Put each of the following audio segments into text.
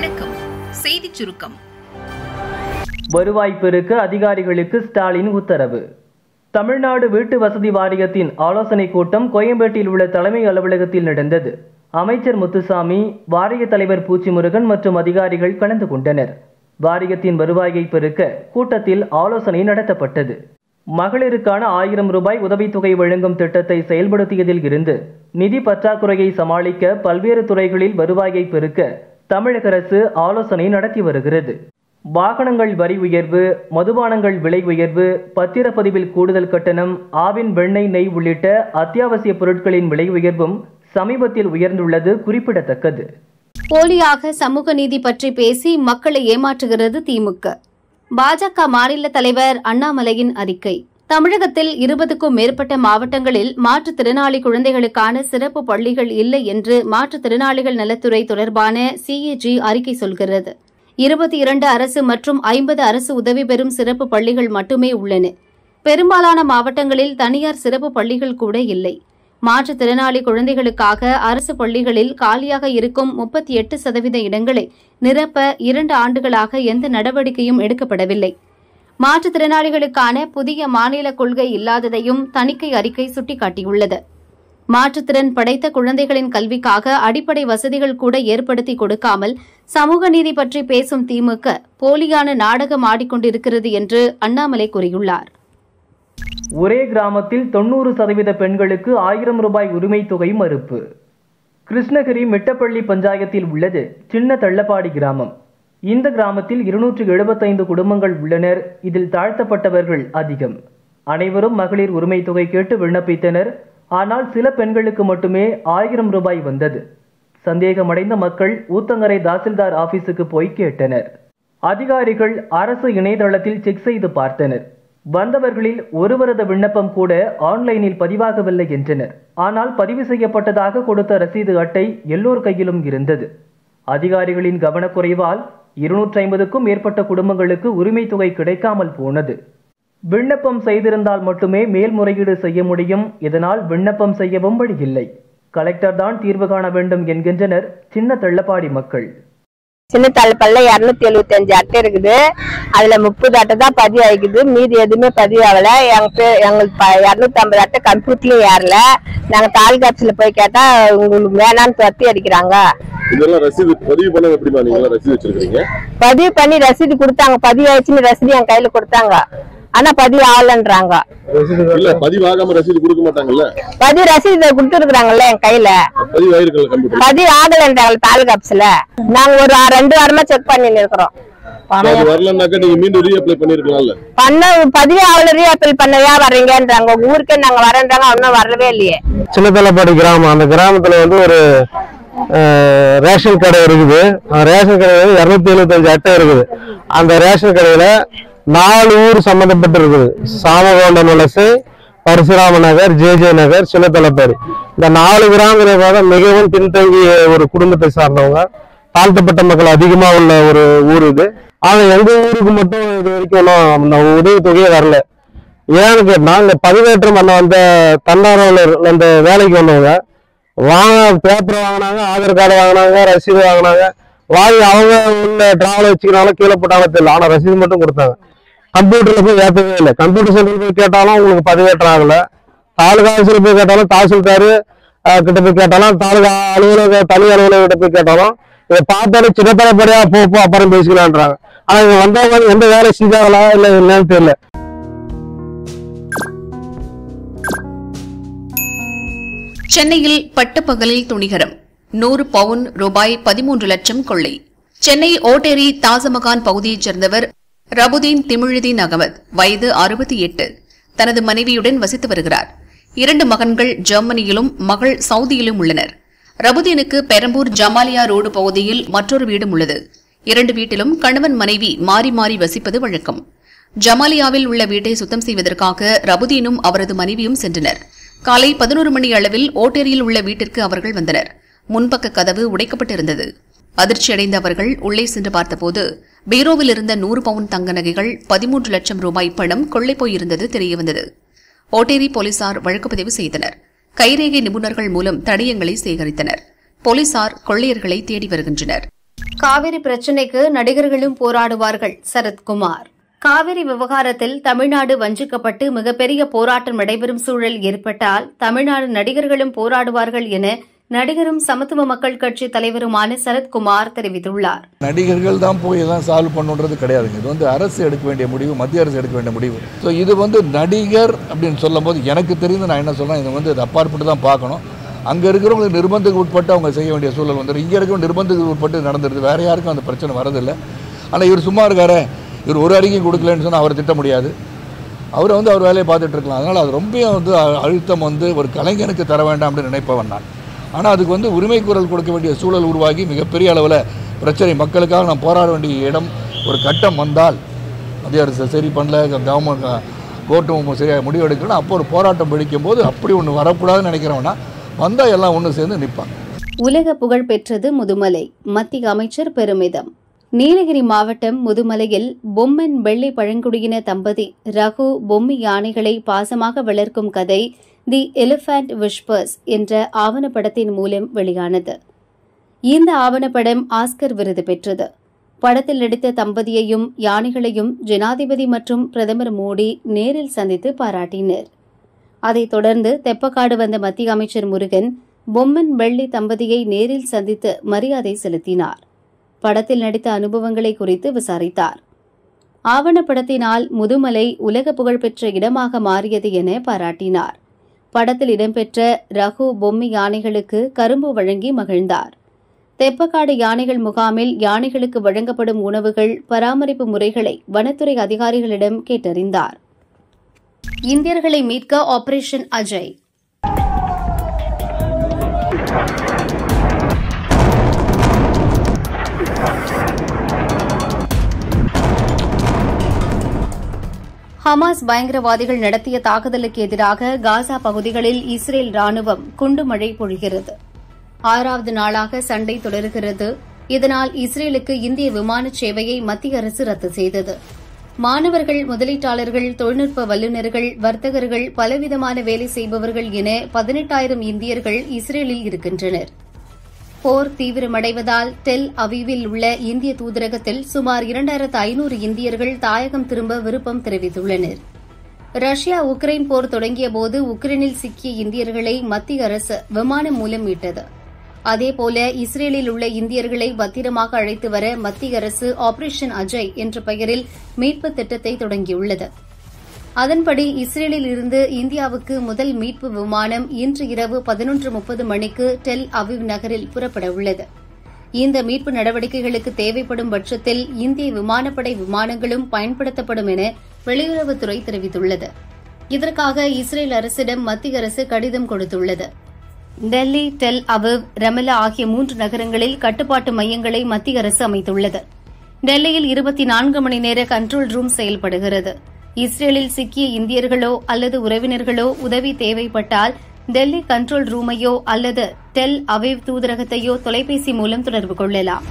வணக்கம் செய்திச் சுருக்கம் வருவாய் பெருக்க அதிகாரிகளுக்கு ஸ்டாலின் உத்தரவு தமிழ்நாடு வீட்டு வசதி வாரியத்தின் ஆலோசனை கூட்டம் கோயம்பேட்டில் உள்ள தலைமை அலுவலகத்தில் நடந்தது அமைச்சர் முத்துசாமி வாரிய தலைவர் பூச்சிமுருகன் மற்றும் அதிகாரிகள் கலந்து கொண்டனர் வாரியத்தின் வருவாயை பெருக்க கூட்டத்தில் ஆலோசனை நடத்தப்பட்டது மகளிருக்கான ஆயிரம் ரூபாய் உதவித்தொகை வழங்கும் திட்டத்தை செயல்படுத்தியதில் இருந்து நிதி பற்றாக்குறையை சமாளிக்க பல்வேறு துறைகளில் வருவாயை பெருக்க தமிழக அரசு ஆலோசனை நடத்தி வருகிறது வாகனங்கள் வரி உயர்வு மதுபானங்கள் விலை உயர்வு பத்திரப்பதிவில் கூடுதல் கட்டணம் ஆவின் வெண்ணெய் நெய் உள்ளிட்ட அத்தியாவசிய பொருட்களின் விலை உயர்வும் சமீபத்தில் உயர்ந்துள்ளது குறிப்பிடத்தக்கது போலியாக சமூக நீதி பற்றி பேசி மக்களை ஏமாற்றுகிறது திமுக பாஜக மாநில தலைவர் அண்ணாமலையின் அறிக்கை தமிழகத்தில் இருபதுக்கும் மேற்பட்ட மாவட்டங்களில் மாற்றுத்திறனாளி குழந்தைகளுக்கான சிறப்பு பள்ளிகள் இல்லை என்று மாற்றுத்திறனாளிகள் நலத்துறை தொடர்பான சிஏஜி அறிக்கை சொல்கிறது இருபத்தி இரண்டு அரசு மற்றும் ஐம்பது அரசு உதவி பெறும் சிறப்பு பள்ளிகள் மட்டுமே உள்ளன பெரும்பாலான மாவட்டங்களில் தனியார் சிறப்பு பள்ளிகள் கூட இல்லை மாற்றுத்திறனாளி குழந்தைகளுக்காக அரசு பள்ளிகளில் காலியாக இருக்கும் முப்பத்தி எட்டு சதவீத இடங்களை நிரப்ப இரண்டு ஆண்டுகளாக எந்த நடவடிக்கையும் எடுக்கப்படவில்லை மாற்றுத்திறனாளிகளுக்கான புதிய மாநில கொள்கை இல்லாததையும் தணிக்கை அறிக்கை சுட்டிக்காட்டியுள்ளது மாற்றுத்திறன் படைத்த குழந்தைகளின் கல்விக்காக அடிப்படை வசதிகள் கூட ஏற்படுத்தி கொடுக்காமல் சமூக நீதி பற்றி பேசும் திமுக போலியான நாடகம் ஆடிக்கொண்டிருக்கிறது என்று அண்ணாமலை கூறியுள்ளார் ஒரே கிராமத்தில் தொண்ணூறு சதவீத பெண்களுக்கு ஆயிரம் ரூபாய் உரிமை தொகை மறுப்பு கிருஷ்ணகிரி மிட்டப்பள்ளி பஞ்சாயத்தில் உள்ளது சின்ன தள்ளப்பாடி கிராமம் இந்த கிராமத்தில் இருநூற்று எழுபத்தைந்து குடும்பங்கள் உள்ளனர் இதில் தாழ்த்தப்பட்டவர்கள் அதிகம் அனைவரும் மகளிர் உரிமை தொகை கேட்டு விண்ணப்பித்தனர் ஆனால் சில பெண்களுக்கு மட்டுமே ஆயிரம் ரூபாய் வந்தது சந்தேகமடைந்த மக்கள் ஊத்தங்கரை தாசில்தார் ஆபீஸுக்கு போய் கேட்டனர் அதிகாரிகள் அரசு இணையதளத்தில் செக் செய்து பார்த்தனர் வந்தவர்களில் ஒருவரது விண்ணப்பம் கூட ஆன்லைனில் பதிவாகவில்லை என்றனர் ஆனால் பதிவு செய்யப்பட்டதாக கொடுத்த ரசீது அட்டை எல்லோர் கையிலும் இருந்தது அதிகாரிகளின் கவனக்குறைவால் இருநூற்றி ஐம்பதுக்கும் மேற்பட்ட குடும்பங்களுக்கு உரிமை தொகை கிடைக்காமல் போனது விண்ணப்பம் செய்திருந்தால் மட்டுமே மேல்முறையீடு செய்ய முடியும் இதனால் விண்ணப்பம் செய்யவும் வழியில்லை கலெக்டர் தான் தீர்வு காண வேண்டும் என்கின்றனர் சின்ன தள்ளப்பாடி மக்கள் சின்ன தலைப்பல்ல இருநூத்தி எழுபத்தி அஞ்சு அட்டை இருக்குது அதுல முப்பது அட்டை தான் பதிவு ஆகிக்குது மீதி எதுவுமே பதிவு ஆகல எங்க பே- எங்களுக்கு இருநூத்தி ஐம்பது அட்டை கம்ப்யூட்டர்லயும் ஏறல நாங்க தாலுகா ஆபீஸ்ல போய் கேட்டா உங்களுக்கு வேணான்னு துரத்தி அடிக்கிறாங்க இதெல்லாம் ரசீது பதிவு பண்ண எப்படிமா நீங்க எல்லாம் ரசீது வச்சிருக்கீங்க பதிவு பண்ணி ரசீது கொடுத்தாங்க பதிவு ஆயிடுச்சுன்னு ரசீது என் கையில கொடுத்தாங்க ஆனா பதிவு ஆகலன்றாங்க இல்ல பதிவு ஆகாம ரசீது கொடுக்க மாட்டாங்கல்ல பதிவு ரசீது கொடுத்துருக்காங்கல்ல என் கையில பதிவு ஆயிருக்கல கம்ப்யூட்டர் பதிவு ஆகலன்றாங்க தாலுகா ஆபீஸ்ல நாங்க ஒரு ரெண்டு வாரமா செக் பண்ணி இருக்கிறோம் அது வரலன்னாக்கா நீங்க மீண்டும் ரீஅப்ளை பண்ணிருக்கலாம்ல பண்ண பதிவே ஆகல ரீஅப்பீல் பண்ணவே வர்றீங்கன்றாங்க உங்க ஊருக்கே நாங்க வரேன்றாங்க இன்னும் வரவே இல்லையே சின்னத்தலப்பாடி கிராமம் அந்த கிராமத்துல வந்து ஒரு அஹ், ரேஷன் கடை இருக்குது அந்த ரேஷன் கடையில இருநூத்தி எழுபத்தஞ்சு அட்டை இருக்குது அந்த ரேஷன் கடையில நாலு ஊர் சம்மந்தப்பட்டு இருக்குது சாமகோண்டம் வலசை பரசுராம நகர் ஜே ஜே நகர் சின்னத்தலப்பாடி இந்த நாலு கிராமங்கள் மிகவும் பின்தங்கிய ஒரு குடும்பத்தை சார்ந்தவங்க தாழ்த்தப்பட்ட மக்கள் அதிகமா உள்ள ஒரு ஊர் இது ஆனா எங்க ஊருக்கு மட்டும் இது வரைக்கும் இன்னும் அந்த உதவி தொகையே வரல ஏன்னு கேட்டா இந்த பதிவேற்றம் பண்ண வந்த தன்னார்வலர் அந்த வேலைக்கு வந்தவங்க வாங்க பேப்பர் வாங்கினாங்க ஆதார் கார்டு வாங்கினாங்க ரசீது வாங்கினாங்க வாங்கி அவங்க உள்ள டிராவல் வச்சுக்கிறாங்களோ கீழே போட்டாலும் தெரியல ஆனா ரசீது மட்டும் கொடுத்தாங்க கம்ப்யூட்டர்ல போய் ஏற்றவே இல்லை கம்ப்யூட்டர் சென்டர் போய் கேட்டாலும் உங்களுக்கு பதிவேற்றம் ஆகல தாலுகா ஆஃபீஸில் போய் கேட்டாலும் தாசில்தார் அஹ், கிட்ட போய் கேட்டாலும் தாலுகா அலுவலக தனி அலுவலகிட்ட போய் கேட்டாலும் இதை பார்த்தாலும் சின்னத்தரப்படியா போ போ அப்புறம் பேசிக்கலான்றாங்க ஆனா இவங்க வந்தவங்க வந்து எந்த வேலை செஞ்சாங்களா இல்லை என்னன்னு தெரியல சென்னையில் பட்டப்பகலில் துணிகரம் நூறு பவுன் ரூபாய் பதிமூன்று லட்சம் கொள்ளை சென்னை ஓட்டேரி தாசமகான் பகுதியைச் சேர்ந்தவர் ரபுதீன் திமிழுதீன் அகமது வயது அறுபத்தி எட்டு தனது மனைவியுடன் வசித்து வருகிறார் இரண்டு மகன்கள் ஜெர்மனியிலும் மகள் சவுதியிலும் உள்ளனர் ரபுதீனுக்கு பெரம்பூர் ஜமாலியா ரோடு பகுதியில் மற்றொரு வீடும் உள்ளது இரண்டு வீட்டிலும் கணவன் மனைவி மாறி மாறி வசிப்பது வழக்கம் ஜமாலியாவில் உள்ள வீட்டை சுத்தம் செய்வதற்காக ரபுதீனும் அவரது மனைவியும் சென்றனர் காலை பதினோரு மணி அளவில் ஓட்டேரியில் உள்ள வீட்டிற்கு அவர்கள் வந்தனர் முன்பக்க கதவு உடைக்கப்பட்டிருந்தது அதிர்ச்சியடைந்த அவர்கள் உள்ளே சென்று பார்த்தபோது பீரோவில் இருந்த நூறு பவுன் தங்க நகைகள் பதிமூன்று லட்சம் ரூபாய் பணம் கொள்ளை போயிருந்தது தெரியவந்தது ஓட்டேரி போலீசார் வழக்கு பதிவு செய்தனர் கைரேகை நிபுணர்கள் மூலம் தடயங்களை சேகரித்தனர் போலீசார் கொள்ளையர்களை தேடி வருகின்றனர் காவிரி பிரச்சினைக்கு நடிகர்களும் போராடுவார்கள் சரத்குமார் காவிரி விவகாரத்தில் தமிழ்நாடு வஞ்சிக்கப்பட்டு மிகப்பெரிய போராட்டம் நடைபெறும் சூழல் ஏற்பட்டால் தமிழ்நாடு நடிகர்களும் போராடுவார்கள் என நடிகரும் சமத்துவ மக்கள் கட்சி தலைவருமான சரத்குமார் தெரிவித்துள்ளார் நடிகர்கள் தான் போய் எல்லாம் சால்வ் பண்ணுன்றது கிடையாதுங்க இது வந்து அரசு எடுக்க வேண்டிய முடிவு மத்திய அரசு எடுக்க வேண்டிய முடிவு ஸோ இது வந்து நடிகர் அப்படின்னு சொல்லும்போது எனக்கு தெரிந்து நான் என்ன சொல்றேன் இதை வந்து இது அப்பாற்பட்டு தான் பார்க்கணும் அங்கே இருக்கிறவங்களுக்கு நிர்பந்தத்துக்கு உட்பட்டு அவங்க செய்ய வேண்டிய சூழல் வந்துடும் இங்கே இருக்கிற நிர்பந்தத்துக்கு உட்பட்டு நடந்துருது வேற யாருக்கும் அந்த பிரச்சனை வரதில்லை ஆனால் இவர் சும்மா இருக்காரு இவர் ஒரு அறிக்கையும் கொடுக்கலன்னு சொன்னால் அவரை திட்ட முடியாது அவரை வந்து அவர் வேலையை பார்த்துட்டு இருக்கலாம் அதனால் அது ரொம்ப வந்து அ- அழுத்தம் வந்து ஒரு கலைஞனுக்கு தர வேண்டாம் அப்படின்னு நினைப்பவன் நான் ஆனால் அதுக்கு வந்து உரிமை குரல் கொடுக்க வேண்டிய சூழல் உருவாகி மிகப்பெரிய அளவில் பிரச்சனை மக்களுக்காக நாம் போராட வேண்டிய இடம் ஒரு கட்டம் வந்தால் மத்திய அரசு சரி பண்ணல கவர்மெண்ட் கோர்ட்டும் சரியாக முடிவு எடுக்கணும் அப்போ ஒரு போராட்டம் வெடிக்கும் போது அப்படி ஒன்று வரக்கூடாதுன்னு நினைக்கிறவனா வந்தால் எல்லாம் ஒன்று சேர்ந்து நிற்பாங்க உலக புகழ் பெற்றது முதுமலை மத்திய அமைச்சர் பெருமிதம் நீலகிரி மாவட்டம் முதுமலையில் பொம்மன் வெள்ளை பழங்குடியின தம்பதி ரகு பொம்மி யானைகளை பாசமாக வளர்க்கும் கதை தி எலிஃபண்ட் விஷ்பர்ஸ் என்ற ஆவணப்படத்தின் மூலம் வெளியானது இந்த ஆவணப்படம் ஆஸ்கர் விருது பெற்றது படத்தில் நடித்த தம்பதியையும் யானைகளையும் ஜனாதிபதி மற்றும் பிரதமர் மோடி நேரில் சந்தித்து பாராட்டினர் அதைத் தொடர்ந்து தெப்பக்காடு வந்த மத்திய அமைச்சர் முருகன் பொம்மன் வெள்ளி தம்பதியை நேரில் சந்தித்து மரியாதை செலுத்தினார் படத்தில் நடித்த அனுபவங்களை குறித்து விசாரித்தார் ஆவணப்படத்தினால் முதுமலை உலக புகழ்பெற்ற இடமாக மாறியது என பாராட்டினார் படத்தில் இடம்பெற்ற ரகு பொம்மி யானைகளுக்கு கரும்பு வழங்கி மகிழ்ந்தார் தெப்பக்காடு யானைகள் முகாமில் யானைகளுக்கு வழங்கப்படும் உணவுகள் பராமரிப்பு முறைகளை வனத்துறை அதிகாரிகளிடம் கேட்டறிந்தார் இந்தியர்களை மீட்க ஆபரேஷன் அஜய் ஹமாஸ் பயங்கரவாதிகள் நடத்திய தாக்குதலுக்கு எதிராக காசா பகுதிகளில் இஸ்ரேல் ராணுவம் குண்டுமழை பொழிகிறது ஆறாவது நாளாக சண்டை தொடர்கிறது இதனால் இஸ்ரேலுக்கு இந்திய விமான சேவையை மத்திய அரசு ரத்து செய்தது மாணவர்கள் முதலீட்டாளர்கள் தொழில்நுட்ப வல்லுநர்கள் வர்த்தகர்கள் பலவிதமான வேலை செய்பவர்கள் என பதினெட்டாயிரம் இந்தியர்கள் இஸ்ரேலில் இருக்கின்றனர் போர் தீவிரமடைவதால் டெல் அவீவில் உள்ள இந்திய தூதரகத்தில் சுமார் இரண்டாயிரத்து ஐநூறு இந்தியர்கள் தாயகம் திரும்ப விருப்பம் தெரிவித்துள்ளனர் ரஷ்யா உக்ரைன் போர் தொடங்கியபோது உக்ரைனில் சிக்கிய இந்தியர்களை மத்திய அரசு விமானம் மூலம் மீட்டது அதேபோல இஸ்ரேலில் உள்ள இந்தியர்களை பத்திரமாக அழைத்து வர மத்திய அரசு ஆபரேஷன் அஜய் என்ற பெயரில் மீட்பு திட்டத்தை தொடங்கியுள்ளது அதன்படி இஸ்ரேலில் இருந்து இந்தியாவுக்கு முதல் மீட்பு விமானம் இன்று இரவு பதினொன்று முப்பது மணிக்கு டெல் அவிவ் நகரில் புறப்பட உள்ளது இந்த மீட்பு நடவடிக்கைகளுக்கு தேவைப்படும் பட்சத்தில் இந்திய விமானப்படை விமானங்களும் பயன்படுத்தப்படும் என வெளியுறவுத்துறை தெரிவித்துள்ளது இதற்காக இஸ்ரேல் அரசிடம் மத்திய அரசு கடிதம் கொடுத்துள்ளது டெல்லி டெல் அவிவ் ரமலா ஆகிய மூன்று நகரங்களில் கட்டுப்பாட்டு மையங்களை மத்திய அரசு அமைத்துள்ளது டெல்லியில் இருபத்தி நான்கு மணி நேர கண்ட்ரோல் ரூம் செயல்படுகிறது இஸ்ரேலில் சிக்கிய இந்தியர்களோ அல்லது உறவினர்களோ உதவி தேவைப்பட்டால் டெல்லி கண்ட்ரோல் ரூமையோ அல்லது டெல் அவிவ் தூதரகத்தையோ தொலைபேசி மூலம் தொடர்பு கொள்ளலாம்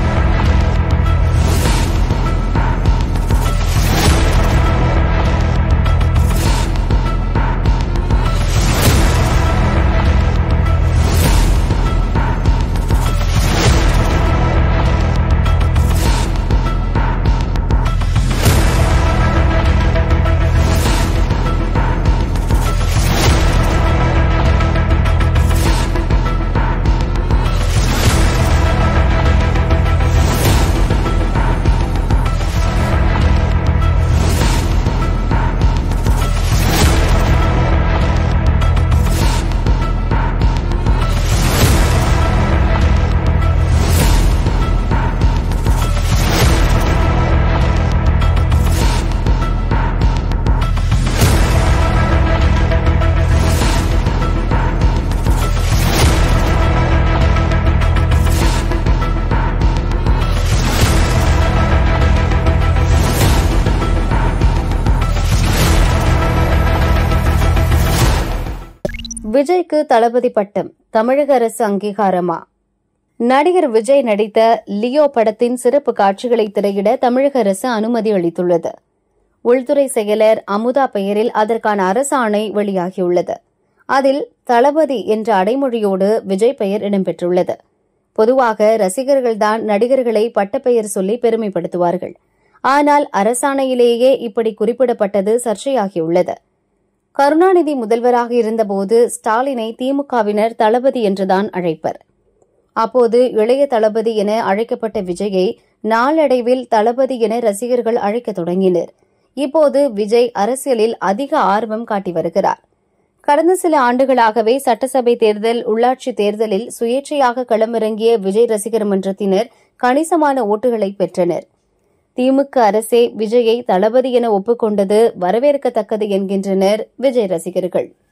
விஜய்க்கு தளபதி பட்டம் தமிழக அரசு அங்கீகாரமா நடிகர் விஜய் நடித்த லியோ படத்தின் சிறப்பு காட்சிகளை திரையிட தமிழக அரசு அனுமதி அளித்துள்ளது உள்துறை செயலர் அமுதா பெயரில் அதற்கான அரசாணை வெளியாகியுள்ளது அதில் தளபதி என்ற அடைமொழியோடு விஜய் பெயர் இடம்பெற்றுள்ளது பொதுவாக ரசிகர்கள்தான் நடிகர்களை பட்டப்பெயர் சொல்லி பெருமைப்படுத்துவார்கள் ஆனால் அரசாணையிலேயே இப்படி குறிப்பிடப்பட்டது சர்ச்சையாகியுள்ளது கருணாநிதி முதல்வராக இருந்தபோது ஸ்டாலினை திமுகவினர் தளபதி என்றுதான் அழைப்பர் அப்போது இளைய தளபதி என அழைக்கப்பட்ட விஜயை நாளடைவில் தளபதி என ரசிகர்கள் அழைக்கத் தொடங்கினர் இப்போது விஜய் அரசியலில் அதிக ஆர்வம் காட்டி வருகிறார் கடந்த சில ஆண்டுகளாகவே சட்டசபை தேர்தல் உள்ளாட்சி தேர்தலில் சுயேட்சையாக களமிறங்கிய விஜய் ரசிகர் மன்றத்தினர் கணிசமான ஓட்டுகளை பெற்றனர் திமுக அரசே விஜயை தளபதி என ஒப்புக்கொண்டது வரவேற்கத்தக்கது என்கின்றனர் விஜய் ரசிகர்கள்